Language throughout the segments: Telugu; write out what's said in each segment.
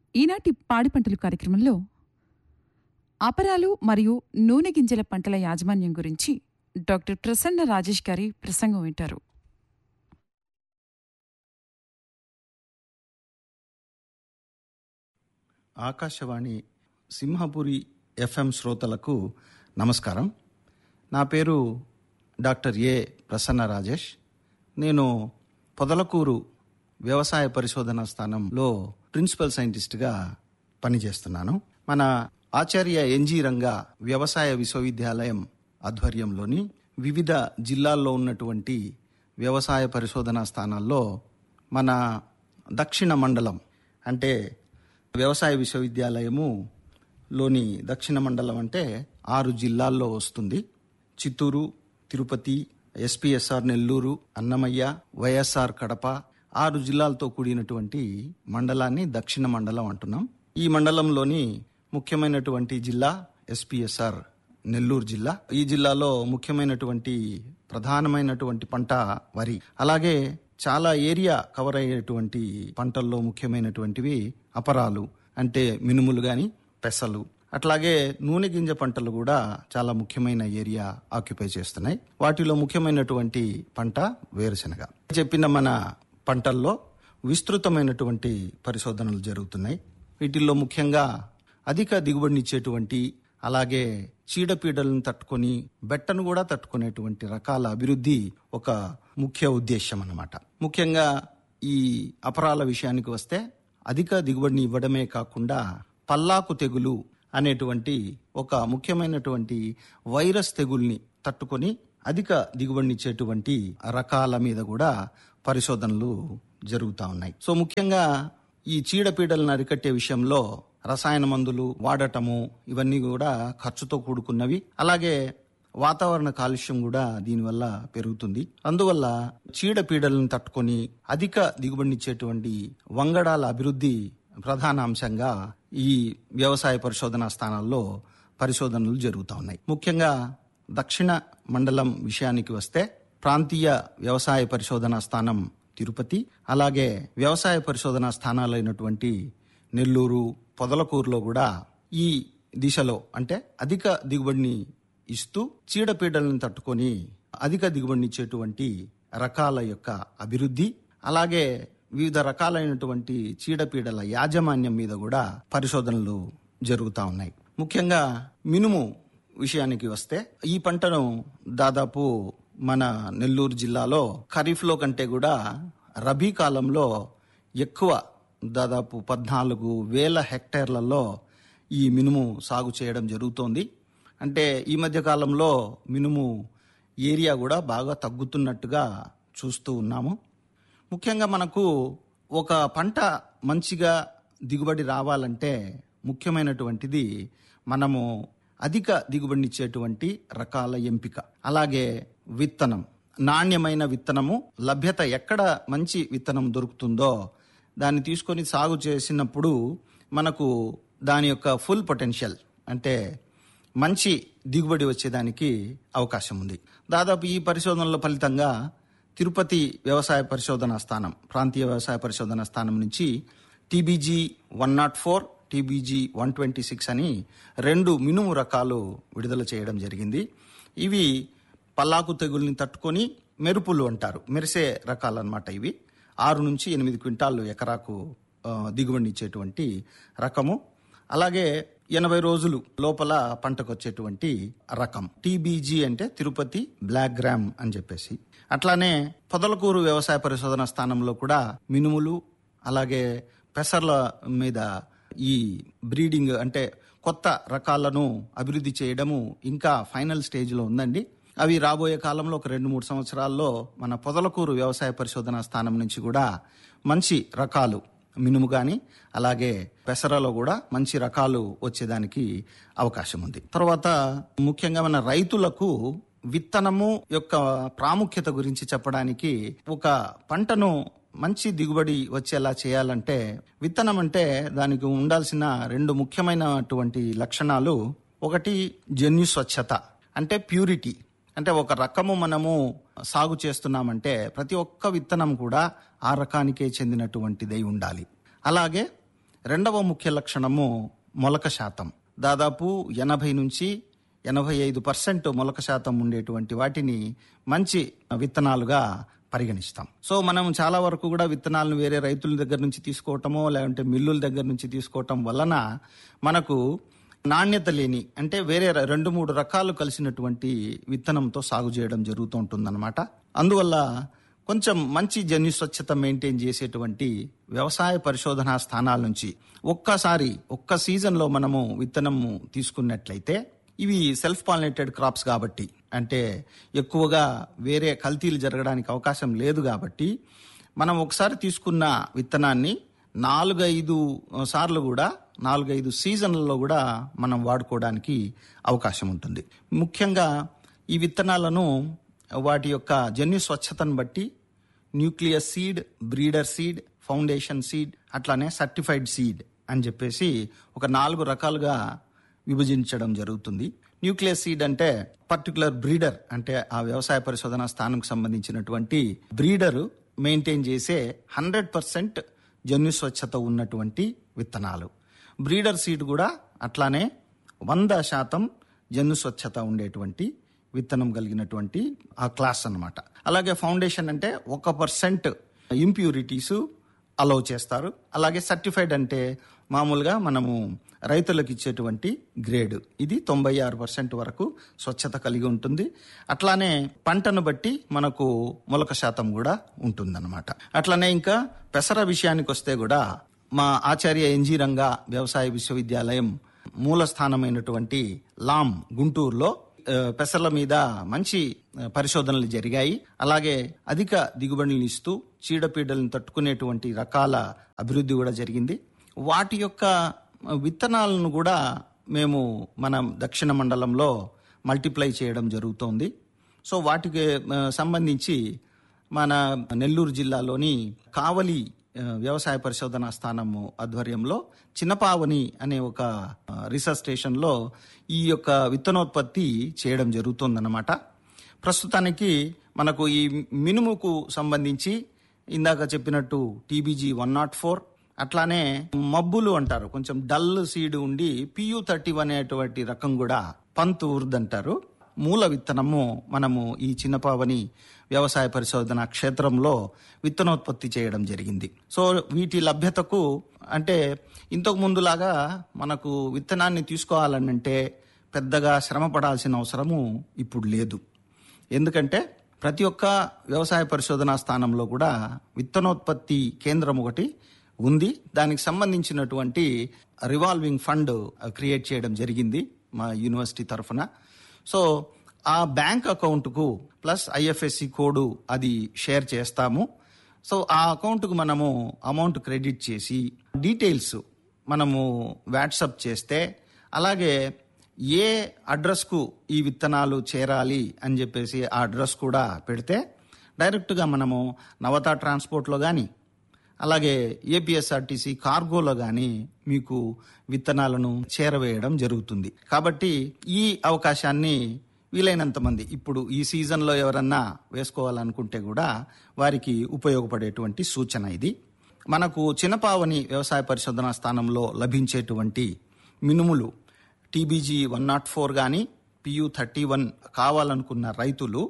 ఈనాటి పాడి పంటలు కార్యక్రమంలో అపరాలు మరియు నూనె గింజల పంటల యాజమాన్యం గురించి డాక్టర్ ప్రసన్న రాజేష్ గారి ప్రసంగం వింటారు ఆకాశవాణి సింహపురి ఎఫ్ఎం శ్రోతలకు నమస్కారం నా పేరు డాక్టర్ ఏ ప్రసన్న రాజేష్ నేను పొదలకూరు వ్యవసాయ పరిశోధన స్థానంలో ప్రిన్సిపల్ సైంటిస్ట్గా పనిచేస్తున్నాను మన ఆచార్య ఎన్జి రంగా వ్యవసాయ విశ్వవిద్యాలయం ఆధ్వర్యంలోని వివిధ జిల్లాల్లో ఉన్నటువంటి వ్యవసాయ పరిశోధనా స్థానాల్లో మన దక్షిణ మండలం అంటే వ్యవసాయ విశ్వవిద్యాలయము లోని దక్షిణ మండలం అంటే ఆరు జిల్లాల్లో వస్తుంది చిత్తూరు తిరుపతి ఎస్పీఎస్ఆర్ నెల్లూరు అన్నమయ్య వైఎస్ఆర్ కడప ఆరు జిల్లాలతో కూడినటువంటి మండలాన్ని దక్షిణ మండలం అంటున్నాం ఈ మండలంలోని ముఖ్యమైనటువంటి జిల్లా ఎస్పీఎస్ఆర్ నెల్లూరు జిల్లా ఈ జిల్లాలో ముఖ్యమైనటువంటి ప్రధానమైనటువంటి పంట వరి అలాగే చాలా ఏరియా కవర్ అయ్యేటువంటి పంటల్లో ముఖ్యమైనటువంటివి అపరాలు అంటే మినుములు గాని పెసలు అట్లాగే నూనె గింజ పంటలు కూడా చాలా ముఖ్యమైన ఏరియా ఆక్యుపై చేస్తున్నాయి వాటిలో ముఖ్యమైనటువంటి పంట వేరుశనగ చెప్పిన మన పంటల్లో విస్తృతమైనటువంటి పరిశోధనలు జరుగుతున్నాయి వీటిల్లో ముఖ్యంగా అధిక దిగుబడినిచ్చేటువంటి అలాగే చీడపీడలను తట్టుకొని బెట్టను కూడా తట్టుకునేటువంటి రకాల అభివృద్ధి ఒక ముఖ్య ఉద్దేశం అన్నమాట ముఖ్యంగా ఈ అపరాల విషయానికి వస్తే అధిక దిగుబడిని ఇవ్వడమే కాకుండా పల్లాకు తెగులు అనేటువంటి ఒక ముఖ్యమైనటువంటి వైరస్ తెగుల్ని తట్టుకొని అధిక దిగుబడినిచ్చేటువంటి రకాల మీద కూడా పరిశోధనలు జరుగుతూ ఉన్నాయి సో ముఖ్యంగా ఈ చీడపీడలను అరికట్టే విషయంలో రసాయన మందులు వాడటము ఇవన్నీ కూడా ఖర్చుతో కూడుకున్నవి అలాగే వాతావరణ కాలుష్యం కూడా దీనివల్ల పెరుగుతుంది అందువల్ల చీడపీడలను తట్టుకొని అధిక దిగుబడినిచ్చేటువంటి వంగడాల అభివృద్ధి ప్రధాన అంశంగా ఈ వ్యవసాయ పరిశోధనా స్థానాల్లో పరిశోధనలు జరుగుతూ ఉన్నాయి ముఖ్యంగా దక్షిణ మండలం విషయానికి వస్తే ప్రాంతీయ వ్యవసాయ పరిశోధనా స్థానం తిరుపతి అలాగే వ్యవసాయ పరిశోధనా స్థానాలైనటువంటి నెల్లూరు పొదలకూరులో కూడా ఈ దిశలో అంటే అధిక దిగుబడిని ఇస్తూ చీడపీడలను తట్టుకొని అధిక దిగుబడినిచ్చేటువంటి రకాల యొక్క అభివృద్ధి అలాగే వివిధ రకాలైనటువంటి చీడపీడల యాజమాన్యం మీద కూడా పరిశోధనలు జరుగుతూ ఉన్నాయి ముఖ్యంగా మినుము విషయానికి వస్తే ఈ పంటను దాదాపు మన నెల్లూరు జిల్లాలో ఖరీఫ్లో కంటే కూడా రబీ కాలంలో ఎక్కువ దాదాపు పద్నాలుగు వేల హెక్టేర్లలో ఈ మినుము సాగు చేయడం జరుగుతోంది అంటే ఈ మధ్య కాలంలో మినుము ఏరియా కూడా బాగా తగ్గుతున్నట్టుగా చూస్తూ ఉన్నాము ముఖ్యంగా మనకు ఒక పంట మంచిగా దిగుబడి రావాలంటే ముఖ్యమైనటువంటిది మనము అధిక దిగుబడినిచ్చేటువంటి రకాల ఎంపిక అలాగే విత్తనం నాణ్యమైన విత్తనము లభ్యత ఎక్కడ మంచి విత్తనం దొరుకుతుందో దాన్ని తీసుకొని సాగు చేసినప్పుడు మనకు దాని యొక్క ఫుల్ పొటెన్షియల్ అంటే మంచి దిగుబడి వచ్చేదానికి అవకాశం ఉంది దాదాపు ఈ పరిశోధనల ఫలితంగా తిరుపతి వ్యవసాయ పరిశోధన స్థానం ప్రాంతీయ వ్యవసాయ పరిశోధన స్థానం నుంచి TBG one nought four TBG one twenty six అని రెండు మినుము రకాలు విడుదల చేయడం జరిగింది ఇవి పల్లాకు తెగుల్ని తట్టుకొని మెరుపులు అంటారు మెరిసే రకాలన్నమాట ఇవి ఆరు నుంచి ఎనిమిది క్వింటాళ్ళు ఎకరాకు ఆ, దిగుబడినిచ్చేటువంటి రకము అలాగే ఎనభై రోజులు లోపల పంటకు వచ్చేటువంటి రకం టీబీజీ అంటే తిరుపతి బ్లాక్ గ్రామ్ అని చెప్పేసి అట్లానే పొదలకూరు వ్యవసాయ పరిశోధన స్థానంలో కూడా మినుములు అలాగే పెసర్ల మీద ఈ బ్రీడింగ్ అంటే కొత్త రకాలను అభివృద్ధి చేయడము ఇంకా ఫైనల్ స్టేజ్లో ఉందండి అవి రాబోయే కాలంలో ఒక రెండు మూడు సంవత్సరాల్లో మన పొదలకూరు వ్యవసాయ పరిశోధన స్థానం నుంచి కూడా మంచి రకాలు మినుము కానీ అలాగే పెసరలో కూడా మంచి రకాలు వచ్చేదానికి అవకాశం ఉంది తర్వాత ముఖ్యంగా మన రైతులకు విత్తనము యొక్క ప్రాముఖ్యత గురించి చెప్పడానికి ఒక పంటను మంచి దిగుబడి వచ్చేలా చేయాలంటే విత్తనం అంటే దానికి ఉండాల్సిన రెండు ముఖ్యమైనటువంటి లక్షణాలు ఒకటి జన్యు స్వచ్ఛత అంటే ప్యూరిటీ అంటే ఒక రకము మనము సాగు చేస్తున్నామంటే ప్రతి ఒక్క విత్తనం కూడా ఆ రకానికే చెందినటువంటిదై ఉండాలి అలాగే రెండవ ముఖ్య లక్షణము మొలక శాతం దాదాపు ఎనభై నుంచి ఎనభై ఐదు పర్సెంట్ మొలక శాతం ఉండేటువంటి వాటిని మంచి విత్తనాలుగా పరిగణిస్తాం సో మనం చాలా వరకు కూడా విత్తనాలను వేరే రైతుల దగ్గర నుంచి తీసుకోవటమో లేదంటే మిల్లుల దగ్గర నుంచి తీసుకోవటం వలన మనకు నాణ్యత లేని అంటే వేరే ర- రెండు మూడు రకాలు కలిసినటువంటి విత్తనంతో సాగు చేయడం జరుగుతూ ఉంటుందన్నమాట అందువల్ల కొంచెం మంచి జన్యు స్వచ్ఛత మెయింటైన్ చేసేటువంటి వ్యవసాయ పరిశోధనా స్థానాల నుంచి ఒక్కసారి ఒక్క సీజన్లో మనము విత్తనము తీసుకున్నట్లయితే ఇవి సెల్ఫ్ పాలినేటెడ్ క్రాప్స్ కాబట్టి అంటే ఎక్కువగా వేరే కల్తీలు జరగడానికి అవకాశం లేదు కాబట్టి మనం ఒకసారి తీసుకున్న విత్తనాన్ని నాలుగైదు సార్లు కూడా నాలుగైదు సీజన్లలో కూడా మనం వాడుకోవడానికి అవకాశం ఉంటుంది ముఖ్యంగా ఈ విత్తనాలను వాటి యొక్క జన్యు స్వచ్ఛతను బట్టి nucleus seed breeder seed foundation seed అట్లానే సర్టిఫైడ్ సీడ్ అని చెప్పేసి ఒక నాలుగు రకాలుగా విభజించడం జరుగుతుంది న్యూక్లియస్ సీడ్ అంటే పర్టికులర్ బ్రీడర్ అంటే ఆ వ్యవసాయ పరిశోధన స్థానంకి సంబంధించినటువంటి బ్రీడర్ మెయింటైన్ చేసే హండ్రెడ్ పర్సెంట్ జన్యు స్వచ్ఛత ఉన్నటువంటి విత్తనాలు బ్రీడర్ సీడ్ కూడా అట్లానే వంద శాతం జన్యు స్వచ్ఛత ఉండేటువంటి విత్తనం కలిగినటువంటి ఆ క్లాస్ అన్నమాట అలాగే ఫౌండేషన్ అంటే ఒక పర్సెంట్ ఇంప్యూరిటీస్ అలౌ చేస్తారు అలాగే సర్టిఫైడ్ అంటే మామూలుగా మనము రైతులకు ఇచ్చేటువంటి గ్రేడ్ ఇది తొంభై ఆరు పర్సెంట్ వరకు స్వచ్ఛత కలిగి ఉంటుంది అట్లానే పంటను బట్టి మనకు మొలక శాతం కూడా ఉంటుందన్నమాట అట్లానే ఇంకా పెసర విషయానికి వస్తే కూడా మా ఆచార్య ఎన్జీ రంగా వ్యవసాయ విశ్వవిద్యాలయం మూల స్థానమైనటువంటి లామ్ గుంటూరులో ఆ, పెసర్ల మీద మంచి ఆ, పరిశోధనలు జరిగాయి అలాగే అధిక దిగుబడులను ఇస్తూ చీడపీడలను తట్టుకునేటువంటి రకాల అభివృద్ధి కూడా జరిగింది వాటి యొక్క ఆ, విత్తనాలను కూడా మేము మన దక్షిణ మండలంలో మల్టిప్లై చేయడం జరుగుతోంది సో వాటికి ఆ, సంబంధించి మన నెల్లూరు జిల్లాలోని కావలి ఆ, వ్యవసాయ పరిశోధనా స్థానము ఆధ్వర్యంలో చిన్నపావని అనే ఒక ఆ, రీసెర్చ్ స్టేషన్లో ఈ యొక్క విత్తనోత్పత్తి చేయడం జరుగుతుందన్నమాట ప్రస్తుతానికి మనకు ఈ మినుముకు సంబంధించి ఇందాక చెప్పినట్టు టీబీజీ వన్ నాట్ ఫోర్ అట్లానే మబ్బులు అంటారు కొంచెం డల్ సీడ్ ఉండి పియు థర్టీ వన్ అనేటువంటి రకం కూడా పంతు ఉర్ద్ అంటారు మూల విత్తనము మనము ఈ చిన్నపావని వ్యవసాయ పరిశోధన క్షేత్రంలో విత్తనోత్పత్తి చేయడం జరిగింది సో వీటి లభ్యతకు అంటే ఇంతకు ముందులాగా మనకు విత్తనాన్ని తీసుకోవాలనంటే పెద్దగా శ్రమ పడాల్సిన అవసరము ఇప్పుడు లేదు ఎందుకంటే ప్రతి ఒక్క వ్యవసాయ పరిశోధనా స్థానంలో కూడా విత్తనోత్పత్తి కేంద్రం ఒకటి ఉంది దానికి సంబంధించినటువంటి రివాల్వింగ్ ఫండ్ క్రియేట్ చేయడం జరిగింది మా యూనివర్సిటీ తరఫున సో ఆ బ్యాంక్ అకౌంట్కు ప్లస్ ఐఎఫ్ఎస్సి కోడ్ అది షేర్ చేస్తాము సో ఆ అకౌంట్కు మనము అమౌంట్ క్రెడిట్ చేసి డీటెయిల్స్ మనము వాట్సప్ చేస్తే అలాగే ఏ అడ్రస్కు ఈ విత్తనాలు చేరాలి అని చెప్పేసి ఆ అడ్రస్ కూడా పెడితే డైరెక్ట్గా మనము నవత ట్రాన్స్పోర్ట్లో కానీ అలాగే ఏపీఎస్ఆర్టీసీ కార్గోలో కానీ మీకు విత్తనాలను చేరవేయడం జరుగుతుంది కాబట్టి ఈ అవకాశాన్ని వీలైనంత మంది ఇప్పుడు ఈ సీజన్లో ఎవరన్నా వేసుకోవాలనుకుంటే కూడా వారికి ఉపయోగపడేటువంటి సూచన ఇది మనకు చిన్నపావని వ్యవసాయ పరిశోధనా స్థానంలో లభించేటువంటి మినుములు టీబీజీ వన్ నాట్ ఫోర్ కానీ పియు థర్టీ వన్ కావాలనుకున్న రైతులు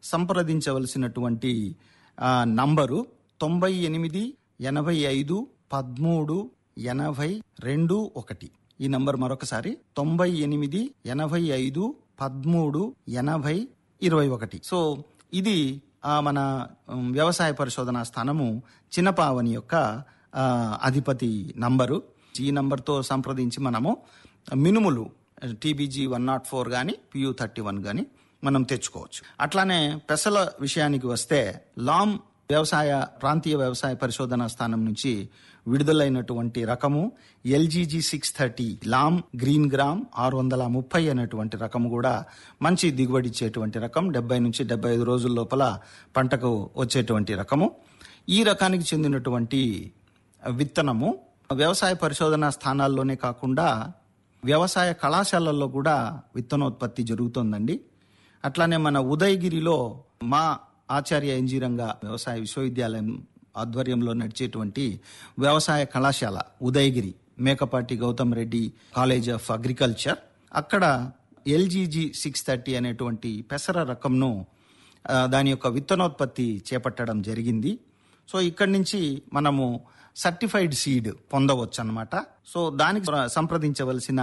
సంప్రదించవలసినటువంటి ఆ, నంబరు తొంభై ఎనిమిది ఎనభై ఐదు పదమూడు ఎనభై రెండు ఒకటి ఈ నంబర్ మరొకసారి తొంభై ఎనిమిది ఎనభై ఐదు పదమూడు ఎనభై ఇరవై ఒకటి సో ఇది ఆ, మన ఉమ్, వ్యవసాయ పరిశోధనా స్థానము చిన్నపావని యొక్క ఆ, అధిపతి నంబరు ఈ నంబర్తో సంప్రదించి మనము మినుములు టీబీజీ వన్ నాట్ ఫోర్ కానీ పియు థర్టీ వన్ కానీ మనం తెచ్చుకోవచ్చు అట్లానే పెసల విషయానికి వస్తే లామ్ వ్యవసాయ ప్రాంతీయ వ్యవసాయ పరిశోధనా స్థానం నుంచి విడుదలైనటువంటి రకము LGG six thirty Lam green gram ఆరు వందల ముప్పై అనేటువంటి రకము కూడా మంచి దిగుబడి ఇచ్చేటువంటి రకం డెబ్బై నుంచి డెబ్బై ఐదు రోజుల లోపల పంటకు వచ్చేటువంటి రకము ఈ రకానికి చెందినటువంటి విత్తనము వ్యవసాయ పరిశోధనా స్థానాల్లోనే కాకుండా వ్యవసాయ కళాశాలల్లో కూడా విత్తనోత్పత్తి జరుగుతోందండి అట్లానే మన ఉదయగిరిలో మా ఆచార్య ఎంజీరంగ వ్యవసాయ విశ్వవిద్యాలయం ఆధ్వర్యంలో నడిచేటువంటి వ్యవసాయ కళాశాల Udayagiri Mekapati Gautham Reddy college of agriculture అక్కడ ఎల్జీజీ సిక్స్ థర్టీ అనేటువంటి పెసర రకంను ఆ, దాని యొక్క విత్తనోత్పత్తి చేపట్టడం జరిగింది సో ఇక్కడి నుంచి మనము సర్టిఫైడ్ సీడ్ పొందవచ్చు అనమాట సో దానికి సంప్రదించవలసిన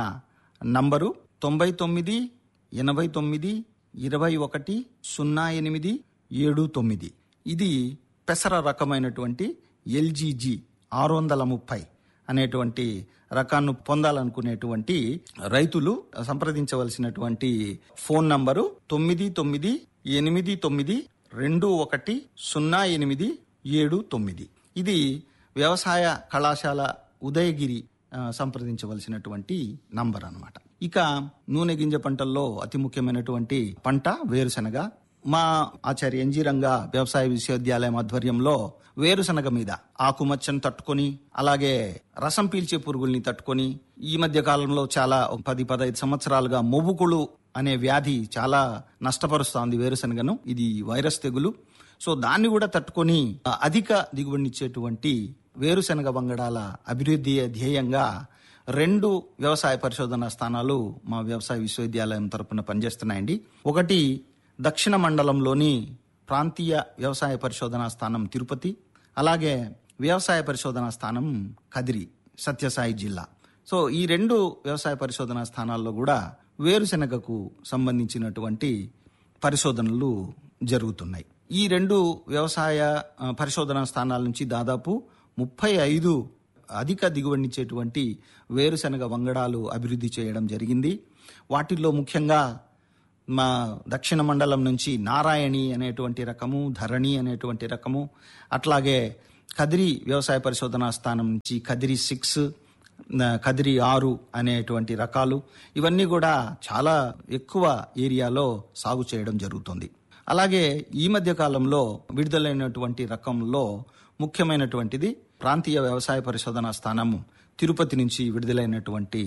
నంబరు తొంభై తొమ్మిది ఎనభై తొమ్మిది ఇరవై ఒకటి సున్నా ఎనిమిది ఏడు తొమ్మిది ఇది పెసర రకమైనటువంటి ఎల్జీజీ ఆరు వందల ముప్పై అనేటువంటి రకాన్ని పొందాలనుకునేటువంటి రైతులు సంప్రదించవలసినటువంటి ఫోన్ నంబరు తొమ్మిది తొమ్మిది ఎనిమిది తొమ్మిది రెండు ఒకటి సున్నా ఎనిమిది ఏడు తొమ్మిది ఇది వ్యవసాయ కళాశాల ఉదయగిరి ఆ, సంప్రదించవలసినటువంటి నంబర్ అన్నమాట ఇక నూనె గింజ పంటల్లో అతి ముఖ్యమైనటువంటి పంట వేరుశనగ మా ఆచార్య ఎన్జీ రంగా వ్యవసాయ విశ్వవిద్యాలయం ఆధ్వర్యంలో వేరుశనగ మీద ఆకుమచ్చను తట్టుకొని అలాగే రసం పీల్చే పురుగుల్ని తట్టుకొని ఈ మధ్య కాలంలో చాలా ఒక పది పదహైదు సంవత్సరాలుగా మొవ్వుకుళ్ళు అనే వ్యాధి చాలా నష్టపరుస్తోంది వేరుశనగను ఇది వైరస్ తెగులు సో దాన్ని కూడా తట్టుకొని ఆ, అధిక దిగుబడినిచ్చేటువంటి వేరుశనగ వంగడాల అభివృద్ధి ధ్యేయంగా రెండు వ్యవసాయ పరిశోధన స్థానాలు మా వ్యవసాయ విశ్వవిద్యాలయం తరపున పనిచేస్తున్నాయండి ఒకటి దక్షిణ మండలంలోని ప్రాంతీయ వ్యవసాయ పరిశోధనా స్థానం తిరుపతి అలాగే వ్యవసాయ పరిశోధనా స్థానం కదిరి సత్యసాయి జిల్లా సో ఈ రెండు వ్యవసాయ పరిశోధనా స్థానాల్లో కూడా వేరుశెనగకు సంబంధించినటువంటి పరిశోధనలు జరుగుతున్నాయి ఈ రెండు వ్యవసాయ ఆ, పరిశోధనా స్థానాల నుంచి దాదాపు ముప్పై ఐదు అధిక దిగుబడినిచ్చేటువంటి వేరుశెనగ వంగడాలు అభివృద్ధి చేయడం జరిగింది వాటిల్లో ముఖ్యంగా మా దక్షిణ మండలం నుంచి నారాయణి అనేటువంటి రకము ధరణి అనేటువంటి రకము అట్లాగే కదిరి వ్యవసాయ పరిశోధనా స్థానం నుంచి కదిరి సిక్స్ న- కదిరి ఆరు అనేటువంటి రకాలు ఇవన్నీ కూడా చాలా ఎక్కువ ఏరియాలో సాగు చేయడం జరుగుతుంది అలాగే ఈ మధ్య కాలంలో విడుదలైనటువంటి రకంలో ముఖ్యమైనటువంటిది ప్రాంతీయ వ్యవసాయ పరిశోధనా స్థానం తిరుపతి నుంచి విడుదలైనటువంటి